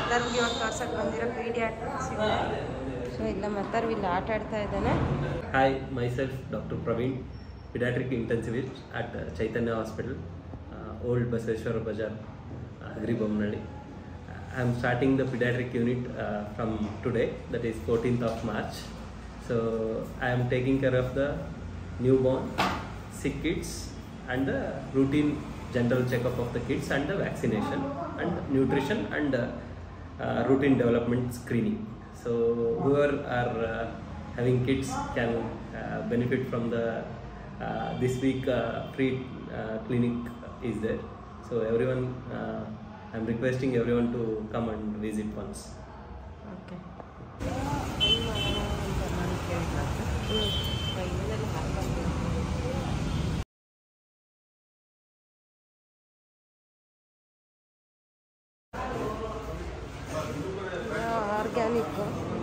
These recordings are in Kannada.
ಮತ್ತರ್ಗೆ ಇವಾಗ ತೋರ್ಸಕ್ಕೆ ಬಂದಿರೋ ಪೀಡಿಯಾಟ್ರಿಕ್ಸ್ ಇದೆ ಸೊ ಇಲ್ಲ ಮತ್ತರ್ವ್ ಇಲ್ಲಿ ಆಟ ಆಡ್ತಾ ಇದ್ದಾನೆ Hi, myself Dr. Praveen, pediatric intensivist at uh, Chaitanya Hospital, uh, Old Basveshwara Bazaar, uh, Agribomnadi. I am starting the pediatric unit uh, from today, that is 14th of March. So I am taking care of the newborn, sick kids, and the routine general checkup of the kids and the vaccination and nutrition and uh, uh, routine development screening. So whoever are uh, having kids can uh, benefit from the uh, this week uh, free uh, clinic is there. So everyone, uh, I'm requesting everyone to come and visit once. Okay organic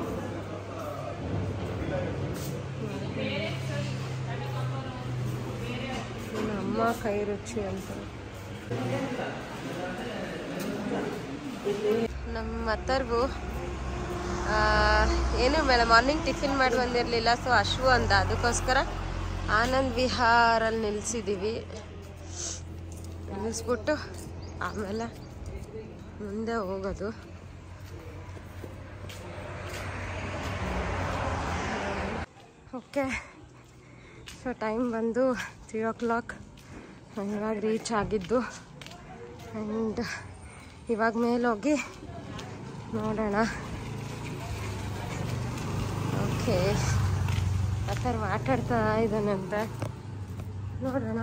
ನಮ್ಮ ಕೈ ರುಚಿ ಅಂತ ನಮ್ಮ ಮತ್ತರ್ಗು ಏನು ಮೇಲೆ ಮಾರ್ನಿಂಗ್ ಟಿಫಿನ್ ಮಾಡಿ ಬಂದಿರಲಿಲ್ಲ ಸೊ ಅಶ್ವು ಅಂದ ಅದಕ್ಕೋಸ್ಕರ ಆನಂದ್ ವಿಹಾರಲ್ಲಿ ನಿಲ್ಲಿಸಿದ್ದೀವಿ ನಿಲ್ಲಿಸ್ಬಿಟ್ಟು ಆಮೇಲೆ ಮುಂದೆ ಹೋಗೋದು ಓಕೆ ಸೊ ಟೈಮ್ ಬಂದು ತ್ರೀ ಓ ಕ್ಲಾಕ್ ಇವಾಗ ರೀಚ್ ಆಗಿದ್ದು ಆ್ಯಂಡ್ ಇವಾಗ ಮೇಲೋಗಿ ನೋಡೋಣ ಓಕೆ ಆ ಥರ ಮಾತಾಡ್ತಾ ಇದ್ದಾನಂತೆ ನೋಡೋಣ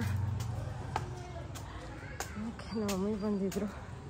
ಓಕೆ ನಮ್ಮ ಮಮ್ಮಿ ಬಂದಿದ್ರು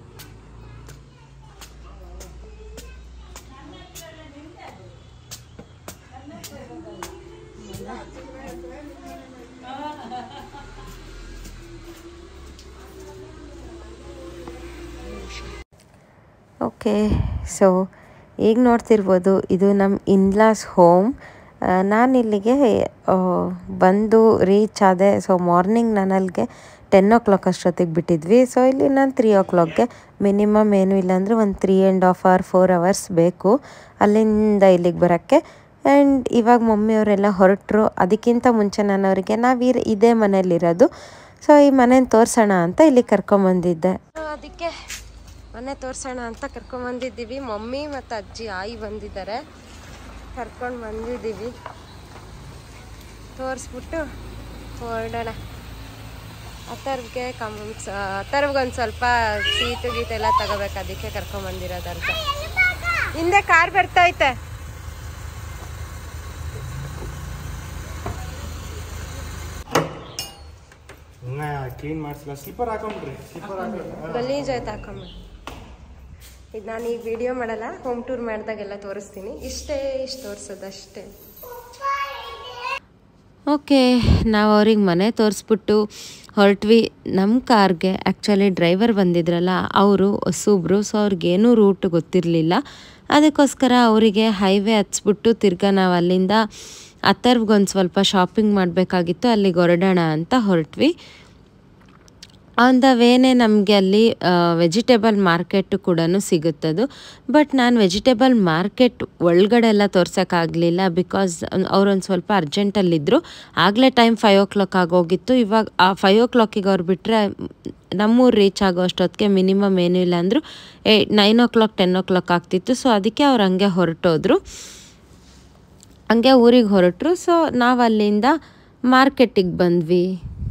ಓಕೆ ಸೊ ಈಗ ನೋಡ್ತಿರ್ಬೋದು ಇದು ನಮ್ಮ ಇನ್ಲಾಸ್ ಹೋಮ್ ನಾನು ಇಲ್ಲಿಗೆ ಆ, ಬಂದು ರೀಚ್ ಆದೆ ಸೊ ಮಾರ್ನಿಂಗ್ ನಾನು ಅಲ್ಲಿಗೆ ಟೆನ್ ಓ ಕ್ಲಾಕ್ ಅಷ್ಟೊತ್ತಿಗೆ ಬಿಟ್ಟಿದ್ವಿ ಸೊ ಇಲ್ಲಿ ನಾನು ತ್ರೀ ಓ ಕ್ಲಾಕ್ಗೆ ಮಿನಿಮಮ್ ಏನು ಇಲ್ಲಾಂದರೆ ಒಂದು three and half hour four hours ಬೇಕು ಅಲ್ಲಿಂದ ಇಲ್ಲಿಗೆ ಬರೋಕ್ಕೆ ಆ್ಯಂಡ್ ಇವಾಗ ಮಮ್ಮಿಯವರೆಲ್ಲ ಹೊರಟರು ಅದಕ್ಕಿಂತ ಮುಂಚೆ ನಾನು ಅವರಿಗೆ ನಾವು ಇದೇ ಮನೇಲಿರೋದು ಸೊ ಈ ಮನೇನ ತೋರಿಸೋಣ ಅಂತ ಇಲ್ಲಿ ಕರ್ಕೊಂಬಂದಿದ್ದೆ ಅದಕ್ಕೆ ಮನೆ ತೋರಿಸೋಣ ಅಂತ ಕರ್ಕೊಂಬಂದಿದ್ದೀವಿ ಮಮ್ಮಿ ಮತ್ತು ಅಜ್ಜಿ ಆಯಿ ಬಂದಿದ್ದಾರೆ ಕರ್ಕೊಂಡು ಬಂದಿದ್ದೀವಿ ತೋರಿಸ್ಬಿಟ್ಟು ಹೊರಡೋಣ ಅಥರ್ವ್ಗೆ ಕಮ್ ಅಥರ್ವ್ಗೊಂದು ಸ್ವಲ್ಪ ಸೀಟು ಗೀಟು ಎಲ್ಲ ತಗೋಬೇಕು ಅದಕ್ಕೆ ಕರ್ಕೊಂಬಂದಿರೋದಂತ ಹಿಂದೆ ಕಾರ್ ಬರ್ತೈತೆ ಕ್ಲೀನ್ ಮಾಡಿಸಿಲ್ಲ ಸ್ಲಿಪ್ಪರ್ ಹಾಕೊಂಡ್ರಿ ಸ್ಲಿಪ್ಪರ್ ಹಾಕೊಂಡ್ರಿ ಗಲೀಜ್ ಆಯ್ತು ಹಾಕೊಂಬ ಇದು ನಾನು ಈಗ ವಿಡಿಯೋ ಮಾಡಲ್ಲ ಹೋಮ್ ಟೂರ್ ಮಾಡಿದಾಗೆಲ್ಲ ತೋರಿಸ್ತೀನಿ ಇಷ್ಟೇ ಇಷ್ಟು ತೋರಿಸೋದು ಅಷ್ಟೇ ಓಕೆ ನಾವು ಅವ್ರಿಗೆ ಮನೆ ತೋರಿಸ್ಬಿಟ್ಟು ಹೊರಟ್ವಿ ನಮ್ಮ ಕಾರ್ಗೆ ಆ್ಯಕ್ಚುಲಿ ಡ್ರೈವರ್ ಬಂದಿದ್ರಲ್ಲ ಅವರು ಹೊಸಬ್ರು ಸೊ ಅವ್ರಿಗೇನೂ ರೂಟ್ ಗೊತ್ತಿರಲಿಲ್ಲ ಅದಕ್ಕೋಸ್ಕರ ಅವರಿಗೆ ಹೈವೇ ಹತ್ಸ್ಬಿಟ್ಟು ತಿರ್ಗಾ ನಾವು ಅಲ್ಲಿಂದ ಅಥರ್ವ್ಗೊಂದು ಸ್ವಲ್ಪ ಶಾಪಿಂಗ್ ಮಾಡಬೇಕಾಗಿತ್ತು ಅಲ್ಲಿಗೆ ಹೊರಡೋಣ ಅಂತ ಹೊರಟ್ವಿ ಆನ್ ದ ವೇನೆ ನಮಗೆ ಅಲ್ಲಿ ವೆಜಿಟೇಬಲ್ ಮಾರ್ಕೆಟ್ ಕೂಡ ಸಿಗುತ್ತದು ಬಟ್ ನಾನು ವೆಜಿಟೇಬಲ್ ಮಾರ್ಕೆಟ್ ಒಳಗಡೆ ಎಲ್ಲ ತೋರ್ಸೋಕ್ಕಾಗಲಿಲ್ಲ ಬಿಕಾಸ್ ಅವರೊಂದು ಸ್ವಲ್ಪ ಅರ್ಜೆಂಟಲ್ಲಿದ್ದರು ಆಗಲೇ ಟೈಮ್ ಫೈವ್ ಓ ಕ್ಲಾಕ್ ಆಗೋಗಿತ್ತು ಇವಾಗ ಆ ಫೈವ್ ಓ ಕ್ಲಾಕಿಗೆ ಅವ್ರು ಬಿಟ್ಟರೆ ನಮ್ಮೂರು ರೀಚ್ ಆಗೋ ಅಷ್ಟೊತ್ತಿಗೆ ಮಿನಿಮಮ್ ಏನೂ ಇಲ್ಲ ಅಂದರು ಏ nine o'clock ten o'clock ಆಗ್ತಿತ್ತು ಸೊ ಅದಕ್ಕೆ ಅವ್ರು ಹಂಗೆ ಹೊರಟೋದ್ರು ಹಂಗೆ ಊರಿಗೆ ಹೊರಟರು ಸೊ ನಾವು ಅಲ್ಲಿಂದ ಮಾರ್ಕೆಟಿಗೆ ಬಂದ್ವಿ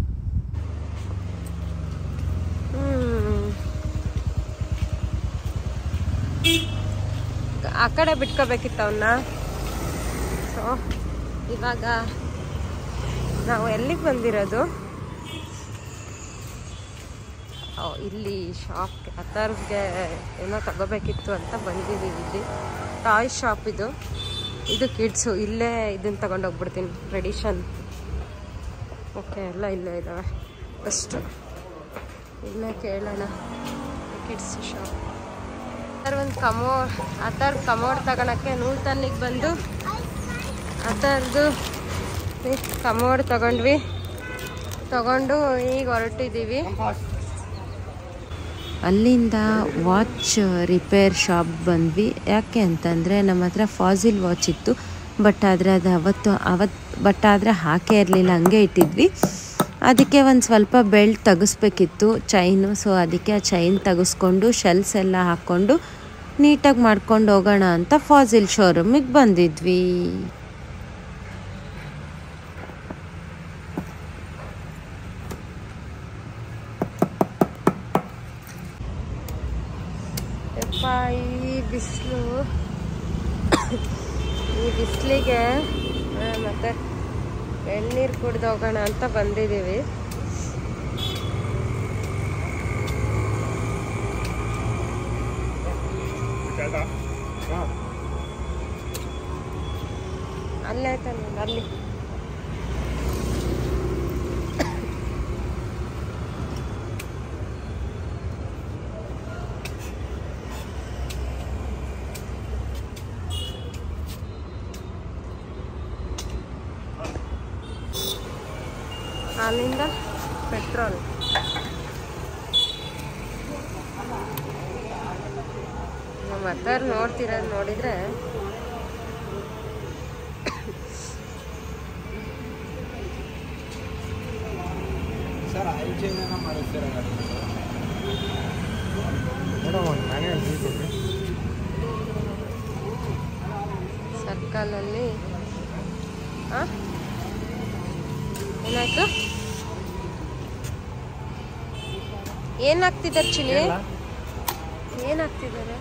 ಆ ಕಡೆ ಬಿಟ್ಕೋಬೇಕಿತ್ತು ಅವನ್ನ ಸೊ ಇವಾಗ ನಾವು ಎಲ್ಲಿಗೆ ಬಂದಿರೋದು ಓ, ಇಲ್ಲಿ ಶಾಪ್ಗೆ ಅಥರ್ವ್ಗೆ ಏನೋ ತಗೋಬೇಕಿತ್ತು ಅಂತ ಬಂದಿದ್ದೀವಿ ಇಲ್ಲಿ ಟಾಯ್ ಶಾಪ್ ಇದು ಇದು ಕಿಡ್ಸು ಇಲ್ಲೇ ಇದನ್ನ ತಗೊಂಡೋಗ್ಬಿಡ್ತೀನಿ ಟ್ರೆಡಿಷನ್ ಓಕೆ ಎಲ್ಲ ಇಲ್ಲೇ ಇದ್ದಾವೆ ಫಸ್ಟು ಇಲ್ಲೇ ಕೇಳೋಣ ಕಿಡ್ಸ್ ಶಾಪ್ ಆ ಥರ ಒಂದು ಕಮೋ ಆ ಥರ ಕಮೋಡ್ ತಗೊಳಕ್ಕೆ ನೂತನಿಗೆ ಬಂದು ಆ ಥರದ್ದು ಕಮೋಡ್ ತಗೊಂಡ್ವಿ ತಗೊಂಡು ಈಗ ಹೊರಟಿದ್ದೀವಿ ಅಲ್ಲಿಂದ ವಾಚ್ ರಿಪೇರ್ ಶಾಪ್ ಬಂದ್ವಿ ಯಾಕೆ ಅಂತಂದರೆ ನಮ್ಮ ಹತ್ರ ಫಾಸಿಲ್ ವಾಚ್ ಇತ್ತು ಬಟ್ ಆದರೆ ಅದು ಅವತ್ತು ಅವತ್ತು ಬಟ್ ಆದರೆ ಹಾಕೇ ಇರಲಿಲ್ಲ ಹಂಗೆ ಇಟ್ಟಿದ್ವಿ ಅದಕ್ಕೆ ಒಂದು ಸ್ವಲ್ಪ ಬೆಲ್ಟ್ ತೆಗಿಸ್ಬೇಕಿತ್ತು ಚೈನು ಸೊ ಅದಕ್ಕೆ ಆ ಚೈನ್ ತೆಗೆಸ್ಕೊಂಡು ಶೆಲ್ಸ್ ಎಲ್ಲ ಹಾಕ್ಕೊಂಡು ನೀಟಾಗಿ ಮಾಡ್ಕೊಂಡು ಹೋಗೋಣ ಅಂತ ಫಾಸಿಲ್ ಶೋರೂಮಿಗೆ ಬಂದಿದ್ವಿ ಯಪ್ಪ ಈ ಬಿಸಿಲು ಈ ಬಿಸಿಲಿಗೆ ಮತ್ತೆ ಎಳ್ನೀರು ಕುಡ್ದು ಹೋಗೋಣ ಅಂತ ಬಂದಿದ್ದೀವಿ ಅಲ್ಲೇ ತಾನೆ ಅಲ್ಲಿ ಅಲ್ಲಿಂದ ಪೆಟ್ರೋಲ್ ನಮ್ಮ ಅತ್ತಾರು ನೋಡ್ತಿರೋದು ನೋಡಿದ್ರೆ ಸರ್ ಆಯಿಲ್ ಚೇಂಜ್ ಏನೋ ಮಾಡಿಸ್ತೀರ ಮೇಡಮ್ ಒಂದು ಮ್ಯಾನ್ಯಲ್ ಟೀ ಕೊಡ್ರಿ ಸರ್ಕಲಲ್ಲಿ ಆ? ಏನಾಯ್ತು ಏನಾಗ್ತಿದ್ದಾರೆ ಚಿಲಿ ಏನಾಗ್ತಿದ್ದಾರೆ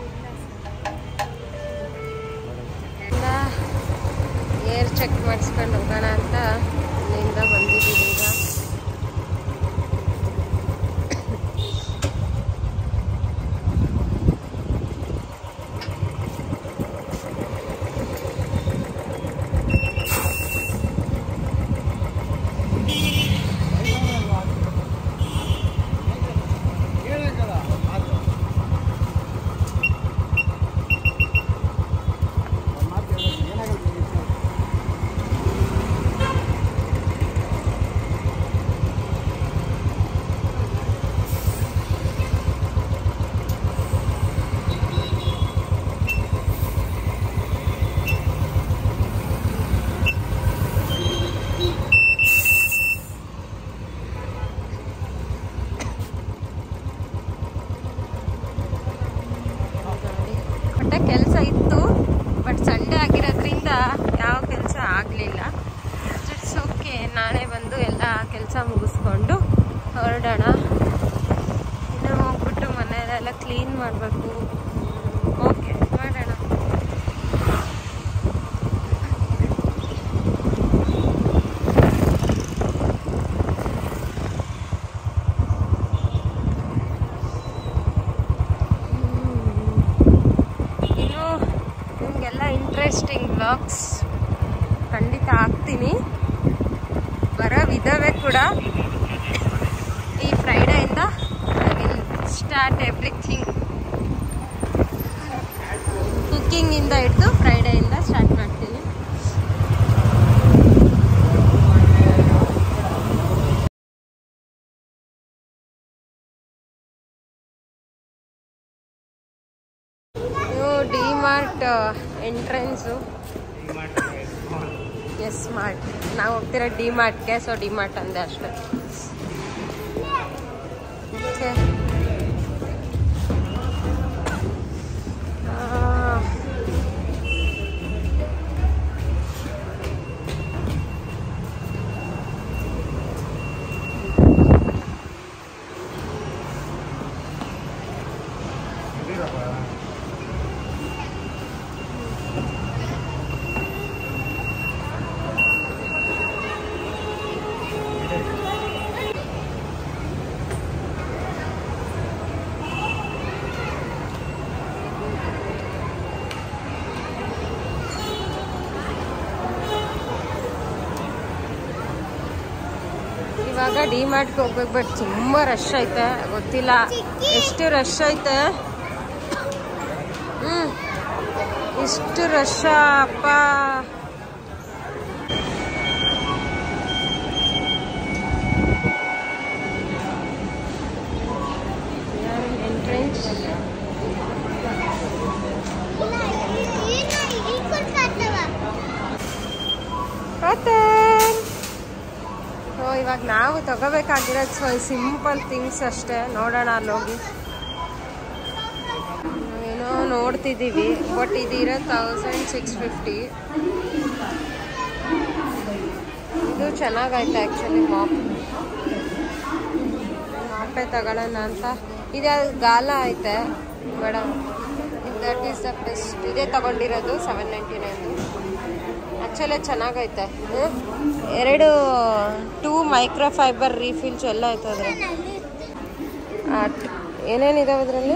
ಏರ್ ಚೆಕ್ ಮಾಡಿಸ್ಕೊಂಡು ಹೋಗೋಣ ಅಂತ ಇಲ್ಲಿಂದ ಬಂದಿದ್ದೀವಿ ಈಗ ಬಟ್ ಕೆಲಸ ಇತ್ತು ಬಟ್ ಸಂಡೇ ಆಗಿರೋದ್ರಿಂದ ಯಾವ ಕೆಲಸ ಆಗಲಿಲ್ಲ ಇಟ್ಸ್ ಓಕೆ ನಾಳೆ ಬಂದು ಎಲ್ಲ ಕೆಲಸ ಮುಗಿಸ್ಕೊಂಡು ಹೊರಡೋಣ ಇನ್ನು ಹೋಗ್ಬಿಟ್ಟು ಮನೆಯಲ್ಲೆಲ್ಲ ಕ್ಲೀನ್ ಮಾಡಬೇಕು ಓಕೆ ಮಾಡೋಣ ಇನ್ನು ನಿಮಗೆಲ್ಲ ಇಂಟ್ರೆಸ್ಟಿಂಗ್ ಬ್ಲಾಗ್ಸ್ ಖಂಡಿತ ಹಾಕ್ತೀನಿ ಬರೋವಿದ್ದಾವೆ ಕೂಡ ಈ ಫ್ರೈಡೆಯಿಂದ ಐ ವಿಲ್ ಸ್ಟಾರ್ಟ್ ಎವ್ರಿಥಿಂಗ್ ಕುಕ್ಕಿಂಗಿಂದ ಹಿಡಿದು ಫ್ರೈಡೆಯಿಂದ ಸ್ಟಾರ್ಟ್ ಮಾಡ್ತೀನಿ ಇದು D Mart entrance S Mart ನಾವು ಹೋಗ್ತಿರೋ ಡಿ ಮಾರ್ಟ್ಗೆ ಸೊ ಡಿ ಮಾರ್ಟ್ ಅಂದೆ ಅಷ್ಟೇ ಓಕೆ ಇವಾಗ ಡಿ ಮಾರ್ಟ್ಗೆ ಹೋಗ್ಬೇಕು ಬಟ್ ತುಂಬ ರಶ್ ಐತೆ ಗೊತ್ತಿಲ್ಲ ಎಷ್ಟು ರಶ್ ಐತೆ ಹ್ಮ್ ಇಷ್ಟು ರಶ್ ಅಪ್ಪ ಯಾರಿಲ್ಲ ಇವಾಗ ನಾವು ತಗೋಬೇಕಾಗಿರೋದು ಸ್ವಲ್ಪ ಸಿಂಪಲ್ ಥಿಂಗ್ಸ್ ಅಷ್ಟೇ ನೋಡೋಣ ಅಲ್ಲಿ ಹೋಗಿ ಏನೋ ನೋಡ್ತಿದ್ದೀವಿ ಬಟ್ ಇದಿರೋ ತೌಸಂಡ್ ಸಿಕ್ಸ್ ಫಿಫ್ಟಿ ಇದು ಚೆನ್ನಾಗೈತೆ ಆ್ಯಕ್ಚುಲಿ ಮಾಪ್ ಮಾಪೆ ತಗೊಳ್ಳೋಣ ಅಂತ ಇದೆ ಗಾಲ ಐತೆ ಬೇಡ ದಟ್ ಈಸ್ ದ ಬೆಸ್ಟ್ ಇದೇ ತಗೊಂಡಿರೋದು ಸೆವೆನ್ ನೈಂಟಿ ನೈನ್ ಆ್ಯಕ್ಚುಲಿ ಚೆನ್ನಾಗೈತೆ ಹ್ಮ್? ಎರಡು ಟೂ ಮೈಕ್ರೋ ಫೈಬರ್ ರೀಫಿಲ್ಸ್ ಎಲ್ಲ ಆಯ್ತದ್ರೆ ಏನೇನಿದಾವೆ ಅದರಲ್ಲಿ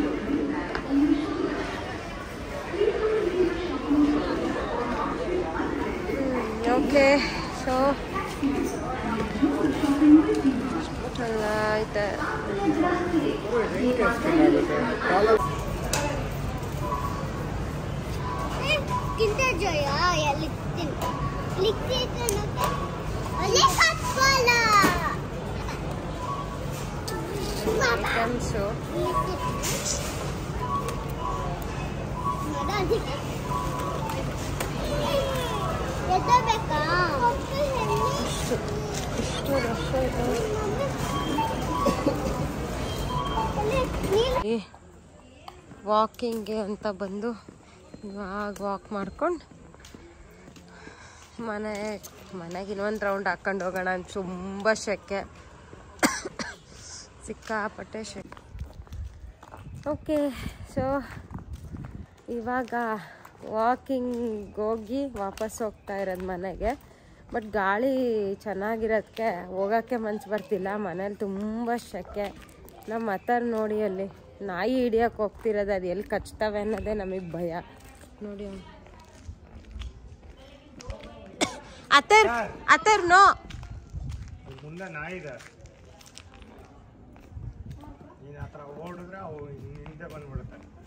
ಓಕೆ ಸೊ ಎಲ್ಲ ಐತೆ Kinder Joy, ah, ja, likt den. Likt den noe? Og litt bolla! Items ಎತ್ತಬೇಕಾ ಇಷ್ಟು ರಶ್ ಐತೆ ವಾಕಿಂಗ್ಗೆ ಅಂತ ಬಂದು ಇವಾಗ ವಾಕ್ ಮಾಡ್ಕೊಂಡು ಮನೆ ಮನೆಗೆ ಇನ್ನೊಂದು ರೌಂಡ್ ಹಾಕೊಂಡು ಹೋಗೋಣ ಅಂತ ತುಂಬ ಶೆಕೆ ಸಿಕ್ಕಾಪಟ್ಟೆ ಶೆಕೆ ಓಕೆ ಸೊ ಇವಾಗ ವಾಕಿಂಗ್ ಹೋಗಿ ವಾಪಸ್ ಹೋಗ್ತಾ ಇರೋದು ಮನೆಗೆ ಬಟ್ ಗಾಳಿ ಚೆನ್ನಾಗಿರೋದಕ್ಕೆ ಹೋಗೋಕ್ಕೆ ಮನ್ಸು ಬರ್ತಿಲ್ಲ ಮನೇಲಿ ತುಂಬ ಶೆಕೆ ನಮ್ಮ ಅತ್ತಾರ ನೋಡಿ ಅಲ್ಲಿ ನಾಯಿ ಹಿಡಿಯೋಕೆ ಹೋಗ್ತಿರೋದು ಅದು ಎಲ್ಲಿ ಕಚ್ತವೆ ಅನ್ನೋದೇ ನಮಗೆ ಭಯ ನೋಡಿ ಅವ್ನು. ಅತ್ತರ್ ಅತ್ತರ್ ನೋ ಇಲ್ಲಿ ಮುಂದೆ ನಾಯಿ ಇದೆ ನೀನು ಆ ಥರ ಓಡಿದ್ರೆ ಅವು ಹಿಂದೆ ಬಂದ್ಬಿಡುತ್ತೆ